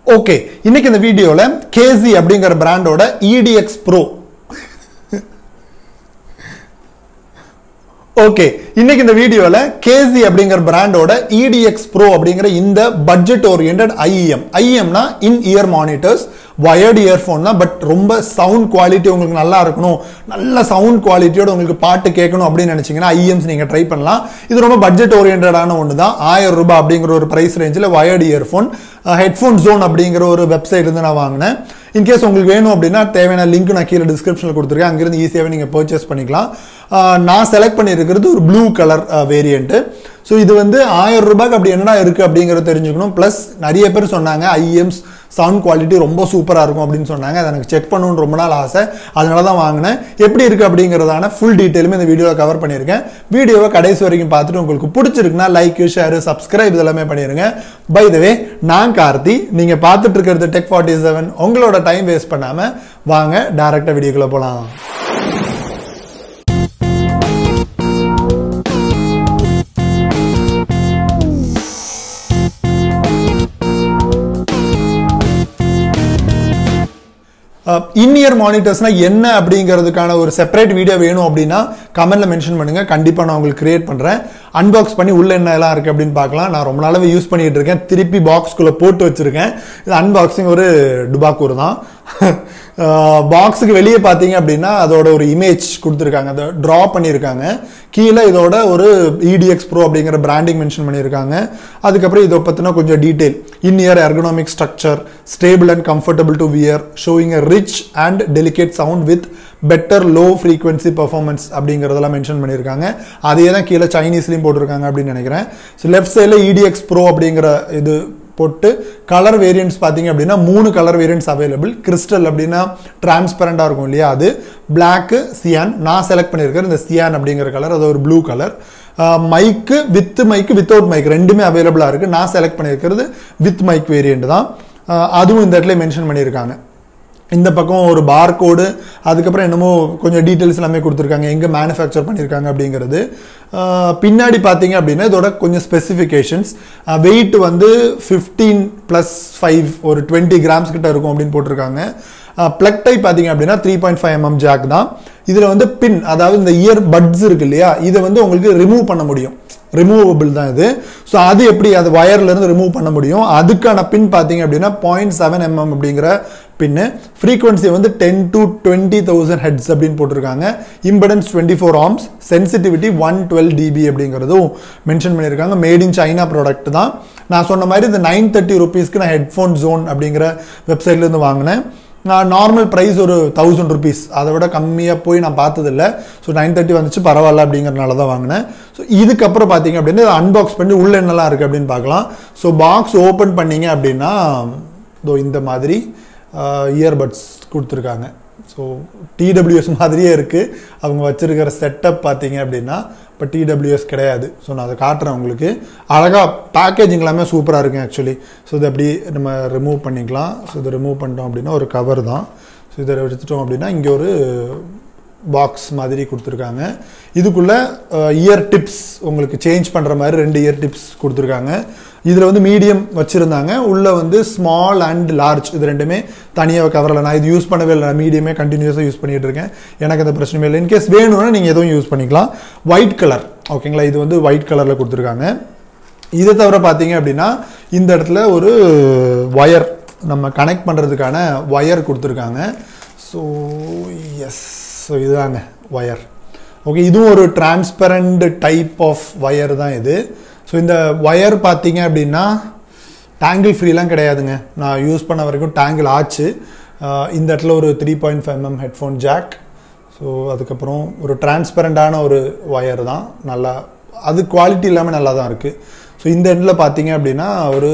okay இன்னைக்கு இந்த வீடியோல கேசி அப்படிங்கிற பிராண்டோட இடிஎக்ஸ் ப்ரோ ஓகே இன்னைக்கு இந்த வீடியோல கேசி அப்படிங்கிற பிராண்டோட இடிஎக்ஸ் ப்ரோ அப்படிங்கிற இந்த பட்ஜெட் ஓரியன்ட் ஐஎம் ஐஎம்னா in ear monitors wired earphone தான் பட் ரொம்ப சவுண்ட் குவாலிட்டி உங்களுக்கு நல்லா இருக்கணும் நல்ல சவுண்ட் குவாலிட்டியோட உங்களுக்கு பாட்டு கேட்கணும் அப்படின்னு நினைச்சீங்கன்னா ஐஎம்ஸ் நீங்க ட்ரை பண்ணலாம் இது ரொம்ப பட்ஜெட் ஓரியன்டான ஒன்று தான் ஆயிரம் ரூபாய் அப்படிங்கிற ஒரு பிரைஸ் ரேஞ்சில் வயர்டு இயர்ஃபோன் ஹெட்ஃபோன் ஜோன் அப்படிங்கிற ஒரு வெப்சைட் இருந்து நான் வாங்கினேன் இன்கேஸ் உங்களுக்கு வேணும் அப்படின்னா தேவையான லிங்க் நான் கீழே டிஸ்கிரிப்ஷனில் கொடுத்துருக்கேன் அங்கிருந்து ஈஸியாகவே நீங்கள் பர்ச்சேஸ் பண்ணிக்கலாம் ஆஹ் நான் செலக்ட் பண்ணியிருக்கிறது ஒரு ப்ளூ கலர் வேரியண்ட்டு ஸோ இது வந்து ஆயிரம் ரூபாய்க்கு அப்படி என்னடா இருக்குது அப்படிங்கிறத தெரிஞ்சுக்கணும் ப்ளஸ் நிறைய பேர் சொன்னாங்க ஐஎம்ஸ் சவுண்ட் குவாலிட்டி ரொம்ப சூப்பராக இருக்கும் அப்படின்னு சொன்னாங்க அதை எனக்கு செக் பண்ணணும்னு ரொம்ப நாள் ஆசை அதனால தான் வாங்கினேன் எப்படி இருக்குது அப்படிங்கிறதான ஃபுல் டீட்டெயிலுமே இந்த வீடியோவில் கவர் பண்ணியிருக்கேன் வீடியோவை கடைசி வரைக்கும் பார்த்துட்டு உங்களுக்கு பிடிச்சிருக்குன்னா லைக் ஷேர் சப்ஸ்கிரைப் இதெல்லாமே பண்ணிடுங்க பை த வே நான் கார்த்தி நீங்கள் பார்த்துட்டு இருக்கிறது டெக் ஃபார்ட்டி செவன் உங்களோட டைம் வேஸ்ட் பண்ணாமல் வாங்க டேரெக்டாக வீடியோக்குள்ளே போகலாம் இன் இயர் மானிட்டர்ஸ்னா என்ன அப்படிங்கிறதுக்கான ஒரு செப்பரேட் வீடியோ வேணும் அப்படின்னா கமெண்ட்ல மென்ஷன் பண்ணுங்க கண்டிப்பா நான் உங்களுக்கு கிரியேட் பண்றேன் அன்பாக்ஸ் பண்ணி உள்ள என்ன எல்லாம் இருக்கு அப்படின்னு பார்க்கலாம் நான் ரொம்ப நாளாவே யூஸ் பண்ணிட்டு இருக்கேன் திருப்பி பாக்ஸ்குள்ள போட்டு வச்சிருக்கேன் இது அன்பாக்சிங் ஒரு டுபாக்கூர் தான் பாக்ஸுக்கு வெளியே பார்த்தீங்க அப்படின்னா அதோட ஒரு இமேஜ் கொடுத்துருக்காங்க அதை ட்ரா பண்ணியிருக்காங்க கீழே இதோட ஒரு இடிஎக்ஸ் ப்ரோ அப்படிங்கிற பிராண்டிங் மென்ஷன் பண்ணியிருக்காங்க அதுக்கப்புறம் இதை பற்றின கொஞ்சம் detail in ear ergonomic structure stable and comfortable to wear showing a rich and delicate sound with better low frequency performance அப்படிங்கிறதெல்லாம் மென்ஷன் பண்ணியிருக்காங்க அதே தான் கீழே சைனீஸ்லையும் போட்டிருக்காங்க அப்படின்னு நினைக்கிறேன் ஸோ லெஃப்ட் சைடில் இடிஎக்ஸ் ப்ரோ அப்படிங்கிற இது போட்டு கலர் வேரியன்ட்ஸ் பார்த்தீங்க அப்படின்னா மூணு கலர் வேரியன்ட்ஸ் அவைலபிள் கிறிஸ்டல் அப்படின்னா டிரான்ஸ்பரண்டாக இருக்கும் இல்லையா அது பிளாக்கு சியான் நான் செலக்ட் பண்ணியிருக்கிறேன் இந்த சியான் அப்படிங்கிற கலர் அது ஒரு blue colour mic with mic without mic ரெண்டுமே அவைலபிளாக இருக்குது நான் செலக்ட் பண்ணியிருக்கிறது வித் மைக் வேரியண்ட் தான் அதுவும் இந்த இடத்துல மென்ஷன் பண்ணியிருக்காங்க இந்த பக்கம் ஒரு பார் கோடு அதுக்கப்புறம் என்னமோ கொஞ்சம் டீட்டெயில்ஸ் எல்லாமே கொடுத்துருக்காங்க எங்கே மேனுஃபேக்சர் பண்ணியிருக்காங்க அப்படிங்கிறது பின்னாடி பார்த்தீங்க அப்படின்னா இதோட கொஞ்சம் ஸ்பெசிஃபிகேஷன்ஸ் வெயிட் வந்து ஃபிஃப்டீன் ப்ளஸ் ஃபைவ் ஒரு டுவெண்ட்டி கிராம்ஸ் கிட்ட இருக்கும் அப்படின்னு போட்டிருக்காங்க ப்ளக் டைப் பார்த்தீங்க அப்படின்னா three point five mm jack தான் இதில் வந்து பின் அதாவது இந்த இயர் பட்ஸ் இருக்கு இல்லையா இதை வந்து உங்களுக்கு ரிமூவ் பண்ண முடியும் ரிமூவபிள் தான் இது ஸோ அது எப்படி அது வயர்ல இருந்து ரிமூவ் பண்ண முடியும் அதுக்கான பின் பார்த்தீங்க அப்படின்னா பாயிண்ட் செவன் எம்எம் அப்படிங்கிற பின்னு ஃப்ரீக்வன்சி வந்து ten to twenty thousand hertz அப்படின்னு போட்டிருக்காங்க impedance twenty four ohms sensitivity one twelve dB அப்படிங்கிறதும் மென்ஷன் பண்ணியிருக்காங்க மேட் இன் சைனா ப்ராடக்ட் தான் நான் சொன்ன மாதிரி இந்த நைன் தேர்ட்டி ருபீஸ்க்கு நான் ஹெட்ஃபோன் ஜோன் அப்படிங்கிற வெப்சைட்லேருந்து வாங்கினேன் நான் நார்மல் ப்ரைஸ் ஒரு தௌசண்ட் ருபீஸ் அதை விட கம்மியாக போய் நான் பார்த்ததில்ல ஸோ நைன் தேர்ட்டி வந்துச்சு பரவாயில்ல அப்படிங்கிறனால தான் வாங்கினேன் ஸோ இதுக்கப்புறம் பார்த்தீங்க அப்படின்னா இதை அன்பாக்ஸ் பண்ணி உள்ள என்னெல்லாம் இருக்குது அப்படின்னு பார்க்கலாம் ஸோ பாக்ஸ் ஓப்பன் பண்ணீங்க அப்படின்னா இதோ இந்த மாதிரி இயர்பட்ஸ் கொடுத்துருக்காங்க ஸோ டிடபிள்யூஎஸ் மாதிரியே இருக்குது அவங்க வச்சிருக்கிற செட்டப் பார்த்தீங்க அப்படின்னா இப்போ டிடபிள்யூஎஸ் கிடையாது ஸோ நான் அதை காட்டுறேன் உங்களுக்கு அழகாக பேக்கேஜிங் எல்லாமே சூப்பராக இருக்கும் ஆக்சுவலி ஸோ இதை அப்படி நம்ம ரிமூவ் பண்ணிக்கலாம் ஸோ இதை ரிமூவ் பண்ணிட்டோம் அப்படின்னா ஒரு கவர் தான் ஸோ இதை எடுத்துட்டோம் அப்படின்னா இங்கே ஒரு பாக்ஸ் மாதிரி கொடுத்துருக்காங்க இதுக்குள்ளே இயர் டிப்ஸ் உங்களுக்கு சேஞ்ச் பண்ணுற மாதிரி ரெண்டு இயர் டிப்ஸ் கொடுத்துருக்காங்க இதில் வந்து மீடியம் வச்சுருந்தாங்க உள்ளே வந்து ஸ்மால் அண்ட் லார்ஜ் இது ரெண்டுமே தனியாக கவரில் நான் இது யூஸ் பண்ணவே இல்லை மீடியமே கண்டினியூஸாக யூஸ் பண்ணிகிட்டு இருக்கேன் எனக்கு அந்த பிரச்சனையும் இல்லை இன்கேஸ் வேணும்னா நீங்கள் எதுவும் யூஸ் பண்ணிக்கலாம் ஒயிட் கலர் ஓகேங்களா இது வந்து ஒயிட் கலரில் கொடுத்துருக்காங்க இதை தவிர பார்த்தீங்க அப்படின்னா இந்த இடத்துல ஒரு ஒயர் நம்ம கனெக்ட் பண்ணுறதுக்கான ஒயர் கொடுத்துருக்காங்க ஸோ எஸ் ஸோ இதுதாங்க ஒயர் ஓகே இதுவும் ஒரு டிரான்ஸ்பரண்ட் டைப் ஆஃப் ஒயர் தான் இது ஸோ இந்த ஒயர் பார்த்தீங்க அப்படின்னா டேங்கிள் ஃப்ரீலாம் கிடையாதுங்க நான் யூஸ் பண்ண வரைக்கும் டேங்கிள் ஆச்சு இந்த இடத்துல ஒரு three point five M headphone jack so அதுக்கப்புறம் ஒரு டிரான்ஸ்பரண்டான ஒரு ஒயர் தான் நல்லா அது குவாலிட்டி இல்லாமல் நல்லா தான் இருக்குது ஸோ இந்த எண்டில் பார்த்தீங்க அப்படின்னா ஒரு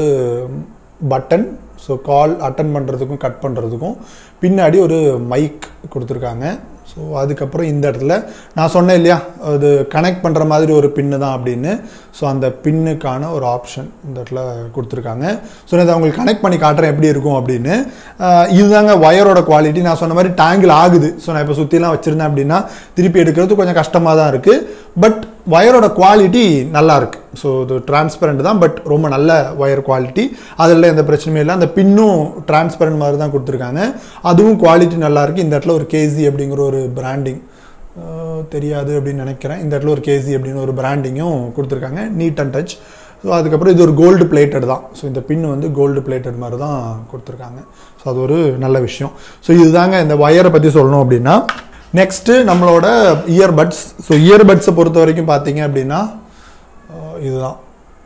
பட்டன் ஸோ கால் அட்டன் பண்ணுறதுக்கும் கட் பண்ணுறதுக்கும் பின்னாடி ஒரு மைக் கொடுத்துருக்காங்க ஸோ அதுக்கப்புறம் இந்த இடத்துல நான் சொன்னேன் இல்லையா அது கனெக்ட் பண்ணுற மாதிரி ஒரு பின்னு தான் அப்படின்னு ஸோ அந்த பின்னுக்கான ஒரு ஆப்ஷன் இந்த இடத்துல கொடுத்துருக்காங்க ஸோ நான் இதை உங்களுக்கு கனெக்ட் பண்ணி காட்டுறேன் எப்படி இருக்கும் அப்படின்னு ஆஹ் இதுதாங்க ஒயரோட குவாலிட்டி நான் சொன்ன மாதிரி டேங்கிள் ஆகுது ஸோ நான் இப்போ சுற்றிலாம் வச்சுருந்தேன் அப்படின்னா திருப்பி எடுக்கிறது கொஞ்சம் கஷ்டமாக தான் இருக்குது பட் ஒயரோட குவாலிட்டி நல்லா இருக்கு ஸோ இது டிரான்ஸ்பரண்ட் தான் பட் ரொம்ப நல்ல ஒயர் குவாலிட்டி அதில் எந்த பிரச்சனையும் இல்லை அந்த பின்னும் டிரான்ஸ்பரண்ட் மாதிரி தான் கொடுத்துருக்காங்க அதுவும் குவாலிட்டி நல்லா இருக்கு இந்த இடத்துல ஒரு கேசி அப்படிங்கிற ஒரு பிராண்டிங் தெரியாது அப்படின்னு நினைக்கிறேன் இந்த இடத்துல ஒரு கேசி அப்படின்னு ஒரு பிராண்டிங்கும் கொடுத்துருக்காங்க நீட் அண்ட் டச் ஸோ அதுக்கப்புறம் இது ஒரு கோல்டு பிளேட்டட் தான் ஸோ இந்த பின் வந்து கோல்டு பிளேட்டட் மாதிரி தான் கொடுத்துருக்காங்க ஸோ அது ஒரு நல்ல விஷயம் ஸோ இதுதாங்க இந்த ஒயரை பற்றி சொல்லணும் அப்படின்னா நெக்ஸ்ட்டு நம்மளோட இயர்பட்ஸ் ஸோ இயர்பட்ஸை பொறுத்த வரைக்கும் பார்த்தீங்க அப்படின்னா அஹ், இதுதான்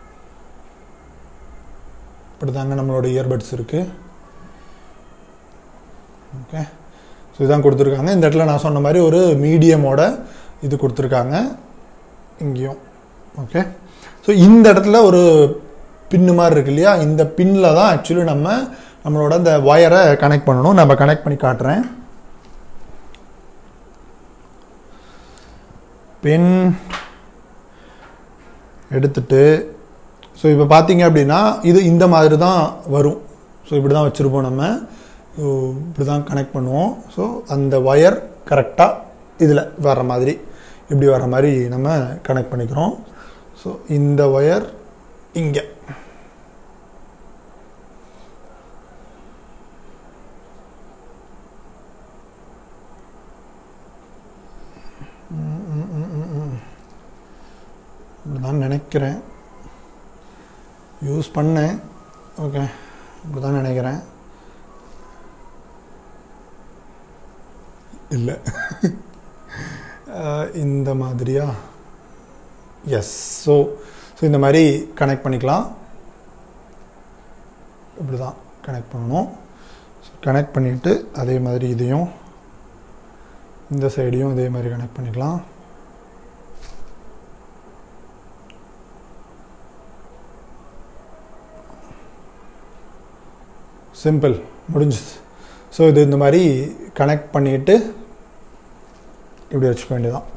இப்படி தாங்க நம்மளோட இயர்பட்ஸ் இருக்குது ஓகே ஸோ இதான் கொடுத்துருக்காங்க இந்த இடத்துல நான் சொன்ன மாதிரி ஒரு மீடியமோட இது கொடுத்துருக்காங்க இங்கேயும் ஓகே ஸோ இந்த இடத்துல ஒரு பின்னு மாதிரி இருக்கு இல்லையா இந்த பின்னில் தான் ஆக்சுவலி நம்ம நம்மளோட அந்த ஒயரை கனெக்ட் பண்ணணும் நம்ம கனெக்ட் பண்ணி காட்டுறேன் பின் எடுத்துட்டு ஸோ இப்போ பார்த்தீங்க அப்படின்னா இது இந்த மாதிரி தான் வரும் ஸோ இப்படி தான் வச்சுருப்போம் நம்ம ஸோ இப்படி தான் கனெக்ட் பண்ணுவோம் ஸோ அந்த ஒயர் கரெக்டாக இதில் வர மாதிரி இப்படி வர மாதிரி நம்ம கனெக்ட் பண்ணிக்கிறோம் ஸோ இந்த ஒயர் இங்கே இப்படிதான் நினைக்கிறேன் யூஸ் பண்ணேன் ஓகே இப்படிதான் நினைக்கிறேன் இல்லை இந்த மாதிரியா எஸ் ஸோ ஸோ இந்த மாதிரி கனெக்ட் பண்ணிக்கலாம் இப்படி தான் கனெக்ட் பண்ணணும் கனெக்ட் பண்ணிவிட்டு அதே மாதிரி இதையும் இந்த சைடையும் இதே மாதிரி கனெக்ட் பண்ணிக்கலாம் சிம்பிள் முடிஞ்சுது ஸோ இது இந்த மாதிரி கனெக்ட் பண்ணிட்டு இப்படி வச்சுக்க வேண்டியதான்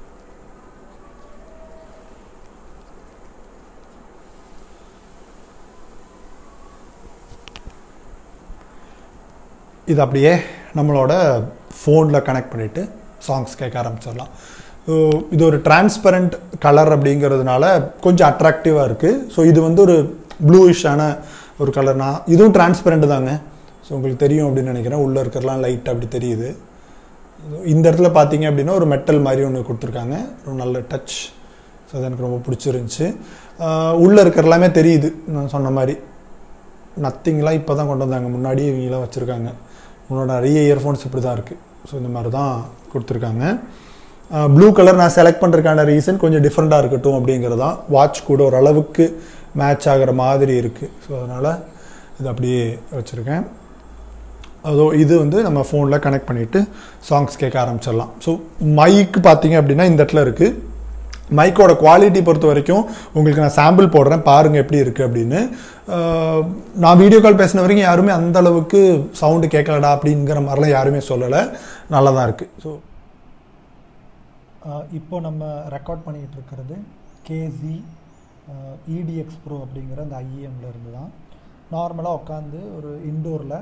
இது அப்படியே நம்மளோட ஃபோனில் கனெக்ட் பண்ணிவிட்டு சாங்ஸ் கேட்க ஆரம்பிச்சிடலாம் ஸோ இது ஒரு டிரான்ஸ்பரண்ட் கலர் அப்படிங்கிறதுனால கொஞ்சம் அட்ராக்டிவாக இருக்குது ஸோ இது வந்து ஒரு ப்ளூயிஷான ஒரு கலர்னா இதுவும் டிரான்ஸ்பரண்ட் தாங்க ஸோ உங்களுக்கு தெரியும் அப்படின்னு நினைக்கிறேன் உள்ளே இருக்கிறலாம் லைட் அப்படி தெரியுது இந்த இடத்துல பார்த்தீங்க அப்படின்னா ஒரு மெட்டல் மாதிரி ஒன்று கொடுத்துருக்காங்க ஒரு நல்ல டச் ஸோ அது எனக்கு ரொம்ப பிடிச்சிருந்துச்சு உள்ளே இருக்கிற எல்லாமே தெரியுது நான் சொன்ன மாதிரி நத்திங்லாம் இப்போ தான் கொண்டு வந்தாங்க முன்னாடியே இவங்களாம் வச்சுருக்காங்க உன்னோட நிறைய இயர்ஃபோன்ஸ் இப்படி தான் இருக்குது ஸோ இந்த மாதிரி தான் கொடுத்துருக்காங்க ப்ளூ கலர் நான் செலக்ட் பண்ணுறதுக்கான ரீசன் கொஞ்சம் டிஃப்ரெண்ட்டாக இருக்கட்டும் அப்படிங்கிறது தான் வாட்ச் கூட ஓரளவுக்கு மேட்ச் ஆகிற மாதிரி இருக்குது ஸோ அதனால் இது அப்படியே வச்சுருக்கேன் அதோ இது வந்து நம்ம ஃபோனில் கனெக்ட் பண்ணிவிட்டு சாங்ஸ் கேட்க ஆரம்பிச்சிடலாம் ஸோ மைக்கு பார்த்தீங்க அப்படின்னா இந்த இடத்துல இருக்குது மைக்கோட குவாலிட்டி பொறுத்த வரைக்கும் உங்களுக்கு நான் சாம்பிள் போடுறேன் பாருங்கள் எப்படி இருக்குது அப்படின்னு ஆஹ் நான் வீடியோ கால் பேசின வரைக்கும் யாருமே அந்த அளவுக்கு சவுண்டு கேட்கலடா அப்படிங்கிற மாதிரிலாம் யாருமே சொல்லலை நல்லா தான் இருக்குது ஸோ இப்போ நம்ம ரெக்கார்ட் பண்ணிகிட்டு இருக்கிறது கேசி இடிஎக்ஸ் ப்ரோ அப்படிங்கிற அந்த ஐஏஎம்ல இருந்து தான் நார்மலாக உட்காந்து ஒரு இன்டோரில்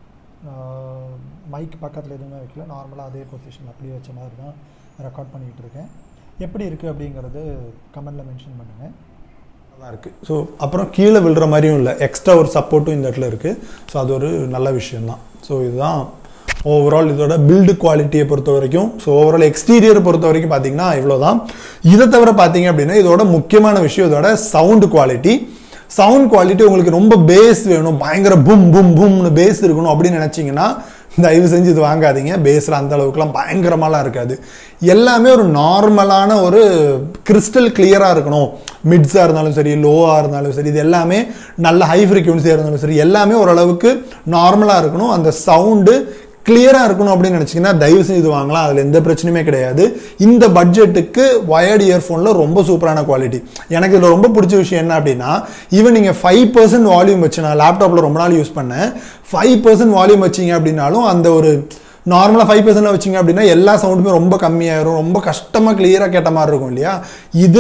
மைக் பக்கத்தில் எதுவுமே வைக்கல நார்மலாக அதே பொசிஷன் அப்படியே வச்ச மாதிரி தான் ரெக்கார்ட் பண்ணிக்கிட்டு இருக்கேன் எப்படி இருக்குது அப்படிங்கிறது கமெண்டில் மென்ஷன் பண்ணுங்கள் நல்லா இருக்குது ஸோ அப்புறம் கீழே விழுற மாதிரியும் இல்லை எக்ஸ்ட்ரா ஒரு சப்போர்ட்டும் இந்த இடத்துல இருக்குது ஸோ அது ஒரு நல்ல விஷயம்தான் ஸோ இதுதான் ஓவரால் இதோட பில்டு குவாலிட்டியை பொறுத்த வரைக்கும் ஸோ ஓவரால் எக்ஸ்டீரியர் பொறுத்த வரைக்கும் பார்த்தீங்கன்னா இவ்வளோதான் இதை தவிர பார்த்தீங்க அப்படின்னா இதோட முக்கியமான விஷயம் இதோட சவுண்டு குவாலிட்டி சவுண்ட் குவாலிட்டி உங்களுக்கு ரொம்ப பேஸ் வேணும் பயங்கர பும் பும் பும்னு பேஸ் இருக்கணும் அப்படின்னு நினச்சிங்கன்னா தயவு செஞ்சு இது வாங்காதீங்க பேஸில் அந்த அளவுக்குலாம் பயங்கரமாலாம் இருக்காது எல்லாமே ஒரு நார்மலான ஒரு கிறிஸ்டல் கிளியராக இருக்கணும் மிட்ஸாக இருந்தாலும் சரி லோவாக இருந்தாலும் சரி இது எல்லாமே நல்ல ஹை ஃப்ரீக்வன்சியாக இருந்தாலும் சரி எல்லாமே ஓரளவுக்கு நார்மலாக இருக்கணும் அந்த சவுண்டு கிளியராக இருக்கணும் அப்படின்னு நினச்சிங்கன்னா தயவு செஞ்சு இது வாங்கலாம் அதில் எந்த பிரச்சனையுமே கிடையாது இந்த பட்ஜெட்டுக்கு வயர்டு இயர்ஃபோனில் ரொம்ப சூப்பரான குவாலிட்டி எனக்கு இதில் ரொம்ப பிடிச்ச விஷயம் என்ன அப்படின்னா ஈவன் நீங்கள் ஃபைவ் பர்சன்ட் வால்யூம் வச்சு நான் லேப்டாப்பில் ரொம்ப நாள் யூஸ் பண்ணேன் ஃபைவ் பர்சன்ட் வால்யூம் வச்சிங்க அப்படின்னாலும் அந்த ஒரு நார்மலாக ஃபைவ் பர்சன்ட் வச்சிங்க அப்படின்னா எல்லா சவுண்டுமே ரொம்ப கம்மியாயிரும் ரொம்ப கஷ்டமாக கிளியராக கேட்ட மாதிரி இருக்கும் இல்லையா இது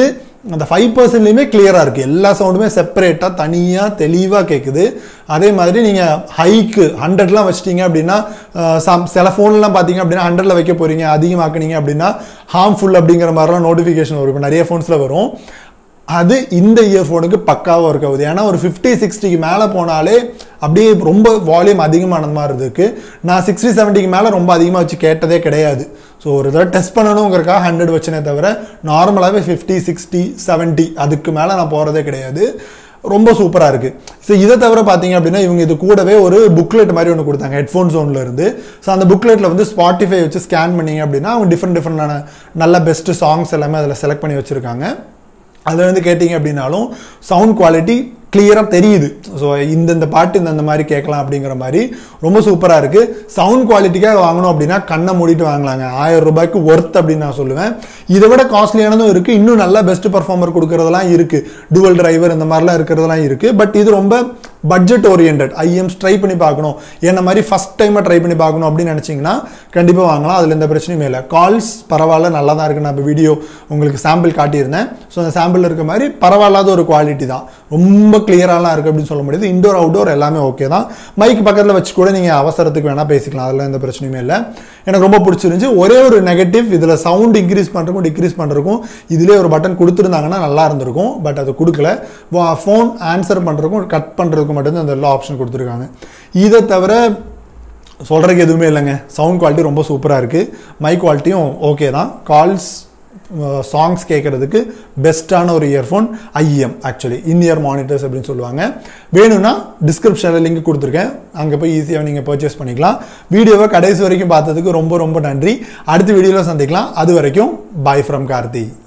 அந்த ஃபைவ் பர்சன்ட்லேயுமே கிளியராக இருக்குது எல்லா சவுண்டுமே செப்பரேட்டாக தனியாக தெளிவாக கேட்குது அதே மாதிரி நீங்கள் ஹைக்கு ஹண்ட்ரட்லாம் வச்சிட்டீங்க அப்படின்னா அஹ், some- சில ஃபோன்லாம் பார்த்தீங்க அப்படின்னா ஹண்ட்ரட்ல வைக்க போகிறீங்க அதிகமாக்குனீங்க அப்படின்னா ஹார்ம்ஃபுல் அப்படிங்கிற மாதிரிலாம் நோட்டிஃபிகேஷன் வரும் இப்போ நிறைய ஃபோன்ஸில் வரும் அது இந்த இயர்ஃபோனுக்கு பக்காவாக ஒர்க் ஆகுது ஏன்னா ஒரு ஃபிஃப்டி சிக்ஸ்டிக்கு மேலே போனாலே அப்படியே ரொம்ப வால்யூம் அதிகமானது மாதிரி இருக்கு நான் சிக்ஸ்டி செவன்ட்டிக்கு மேலே ரொம்ப அதிகமாக வச்சு கேட்டதே கிடையாது ஸோ ஒரு தடவை டெஸ்ட் பண்ணணுங்கிறக்காக ஹண்ட்ரட் வச்சனே தவிர நார்மலாகவே ஃபிஃப்டி சிக்ஸ்டி செவன்ட்டி அதுக்கு மேலே நான் போகிறதே கிடையாது ரொம்ப சூப்பராக இருக்குது ஸோ இதை தவிர பார்த்தீங்க அப்படின்னா இவங்க இது கூடவே ஒரு புக்லெட் மாதிரி ஒன்று கொடுத்தாங்க ஹெட்ஃபோன் ஜோனில் இருந்து ஸோ அந்த புக்லெட்டில் வந்து ஸ்பாட்டிஃபை வச்சு ஸ்கேன் பண்ணீங்க அப்படின்னா அவங்க டிஃப்ரெண்ட் டிஃப்ரெண்டான நல்ல பெஸ்ட்டு சாங்ஸ் எல்லாமே அதில் செலக்ட் பண்ணி வச்சுருக்காங்க அதில் வந்து கேட்டிங்க அப்படின்னாலும் சவுண்ட் குவாலிட்டி கிளியராக தெரியுது ஸோ இந்தந்த பாட்டு இந்தந்த மாதிரி கேட்கலாம் அப்படிங்கிற மாதிரி ரொம்ப சூப்பராக இருக்குது சவுண்ட் குவாலிட்டிக்காக வாங்கணும் அப்படின்னா கண்ணை மூடிட்டு வாங்கலாங்க ஆயிரம் ரூபாய்க்கு ஒர்த் அப்படின்னு நான் சொல்லுவேன் இதை விட காஸ்ட்லியானதும் இருக்குது இன்னும் நல்ல பெஸ்ட் பர்ஃபார்மர் கொடுக்கறதெல்லாம் இருக்குது டுவல் டிரைவர் இந்த மாதிரிலாம் இருக்கிறதெல்லாம் இருக்குது பட் இது ரொம்ப பட்ஜெட் ஓரியன்ட் ஐஎம்ஸ் ட்ரை பண்ணி பார்க்கணும் என்ன மாதிரி ஃபஸ்ட் டைமாக ட்ரை பண்ணி பார்க்கணும் அப்படின்னு நினச்சிங்கன்னா கண்டிப்பாக வாங்கலாம் அதில் எந்த பிரச்சனையுமே இல்லை கால்ஸ் பரவாயில்ல நல்லா தான் இருக்குது நான் இப்போ வீடியோ உங்களுக்கு சாம்பிள் காட்டியிருந்தேன் ஸோ அந்த சாம்பிள் இருக்க மாதிரி பரவாயில்லாத ஒரு குவாலிட்டி தான் ரொம்ப கிளியராலாம் இருக்குது அப்படின்னு சொல்ல முடியாது இண்டோர் அவுட்டோர் எல்லாமே ஓகே தான் மைக் பக்கத்தில் வச்சு கூட நீங்கள் அவசரத்துக்கு வேணால் பேசிக்கலாம் அதெல்லாம் எந்த பிரச்சனையுமே இல்லை எனக்கு ரொம்ப பிடிச்சிருந்துச்சு ஒரே ஒரு நெகட்டிவ் இதில் சவுண்ட் இன்க்ரீஸ் பண்ணுறதுக்கும் டிக்ரீஸ் பண்ணுறதுக்கும் இதிலே ஒரு பட்டன் கொடுத்துருந்தாங்கன்னா நல்லா இருந்திருக்கும் பட் அது கொடுக்கல ஃபோன் ஆன்சர் பண்ணுறதுக்கும் கட் பண்ணுறதுக்கும் மட்டும்தான் அந்த எல்லா ஆப்ஷன் கொடுத்துருக்காங்க இதை தவிர சொல்கிறதுக்கு எதுவுமே இல்லைங்க சவுண்ட் குவாலிட்டி ரொம்ப சூப்பராக இருக்குது மைக் குவாலிட்டியும் ஓகே தான் கால்ஸ் சாங்ஸ் கேட்குறதுக்கு பெஸ்ட்டான ஒரு earphone IM actually in ear monitors அப்படின்னு சொல்லுவாங்க வேணும்னா டிஸ்கிரிப்ஷனில் லிங்க் கொடுத்துருக்கேன் அங்கே போய் ஈஸியாக நீங்கள் பர்ச்சேஸ் பண்ணிக்கலாம் வீடியோவை கடைசி வரைக்கும் பார்த்ததுக்கு ரொம்ப ரொம்ப நன்றி அடுத்த வீடியோவில் சந்திக்கலாம் அது வரைக்கும் பாய் ஃப்ரம் கார்த்தி